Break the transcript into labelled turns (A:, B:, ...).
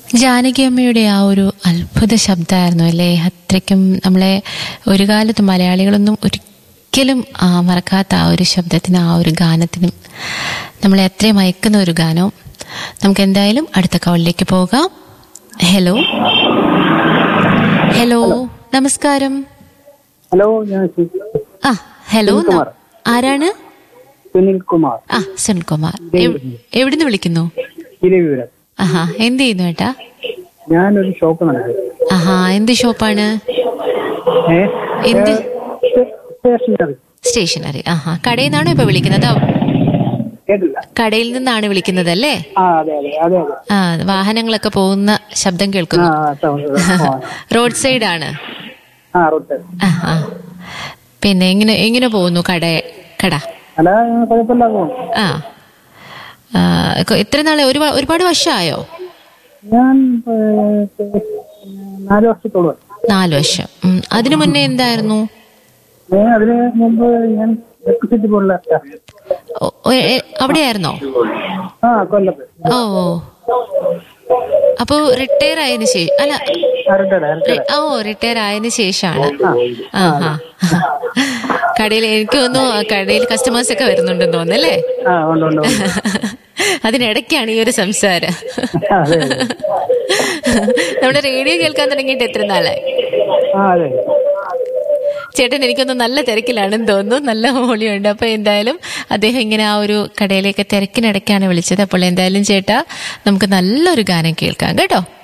A: ജാനകി അമ്മയുടെ ആ ഒരു അത്ഭുത ശബ്ദമായിരുന്നു അല്ലേ അത്രയ്ക്കും നമ്മളെ ഒരു കാലത്ത് മലയാളികളൊന്നും ഒരിക്കലും ആ, മറക്കാത്ത ആ ഒരു ശബ്ദത്തിനും ആ ഒരു ഗാനത്തിനും നമ്മളെ അത്രയും മയക്കുന്ന ഒരു ഗാനവും നമുക്ക് എന്തായാലും അടുത്ത കോളിലേക്ക് പോകാം ഹലോ ഹലോ നമസ്കാരം
B: ഹലോ ഞാൻ സു-
A: ആ ഹലോ
B: സുനിൽകുമാർ.
A: ആരാണ്
B: സുനിൽ കുമാർ
A: ആ സുനിൽകുമാർ എവ്- എവിടുന്ന് വിളിക്കുന്നു
B: തിരുവിവരം
A: ആഹാ എന്ത് ചെയ്യുന്നു ഏട്ടാ
B: ഞാനൊരു ഷോപ്പ് നടത്തും
A: ആഹാ എന്ത് ഷോപ്പാണ്
B: ഏ
A: എന്ത്?
B: സ്റ്റേഷനറി
A: സ്റ്റേഷനറി ആഹാ കടയിൽ നിന്നാണോ ഇപ്പൊ വിളിക്കുന്നത് അതോ
B: കേട്ടില്ല
A: കടയിൽ നിന്നാണ് വിളിക്കുന്നത് അല്ലേ
B: ആ അതെ അതെ അതെ അതെ
A: ആ വാഹനങ്ങളൊക്കെ പോകുന്ന ശബ്ദം
B: ആ
A: കേൾക്കുന്നു
B: ആ, സൗണ്ട് ആ.
A: റോഡ് സൈഡ് ആണ്
B: ആ റോട്ട്
A: ആ ആ പിന്നെ എങ്ങനെ എങ്ങനെ പോകുന്നു കട കട
B: അല്ല കുഴപ്പമില്ല പോകും
A: ആ ആ, കൊ- എത്ര നാളെ ഒരുപാട് ഒരുപാട് വർഷമായോ
B: ഞാൻ ഏ, നാല് വർഷത്തോളം
A: നാല് വർഷം ഉം. അതിനു മുന്നേ എന്തായിരുന്നു
B: ഏ അതിന് മുമ്പ് ഞാൻ ഇലക്ട്രിസിറ്റി ബോർഡിലെ
A: ഓ, ഓ, എ, അവിടെയായിരുന്നോ
B: ആ കൊല്ലത്ത്
A: ഓ ഓ അപ്പോ റിട്ടയർ ആയതിനു ശേഷം അല്ല
B: അരട്ടട അരട്ടട
A: റി- ഓ റിട്ടയർ ആയതിനു ശേഷമാണ്
B: ആ
A: ആ ആ കടയിൽ എനിക്ക് തോന്നുന്നു ആ കടയിൽ കസ്റ്റമേഴ്സ് ഒക്കെ വരുന്നുണ്ടെന്ന് തോന്നുന്നല്ലേ
B: ആ ഉണ്ട് ഉണ്ട് ഉണ്ട്.
A: അതിനിടയ്ക്കാണ് ഈ ഒരു സംസാരം
B: ആ, അതെ അതെ
A: നമ്മുടെ റേഡിയോ കേൾക്കാൻ തുടങ്ങിയിട്ട് എത്ര നാളായി
B: ആ അതെ
A: ചേട്ടൻ എനിക്കൊന്ന് നല്ല തിരക്കിലാണെന്ന് തോന്നുന്നു നല്ല ഹോളിയുണ്ട് അപ്പൊ എന്തായാലും അദ്ദേഹം ഇങ്ങനെ ആ ഒരു കടയിലേക്ക് തിരക്കിനിടയ്ക്കാണ് വിളിച്ചത് അപ്പോൾ എന്തായാലും ചേട്ടാ നമുക്ക് നല്ലൊരു ഗാനം കേൾക്കാം കേട്ടോ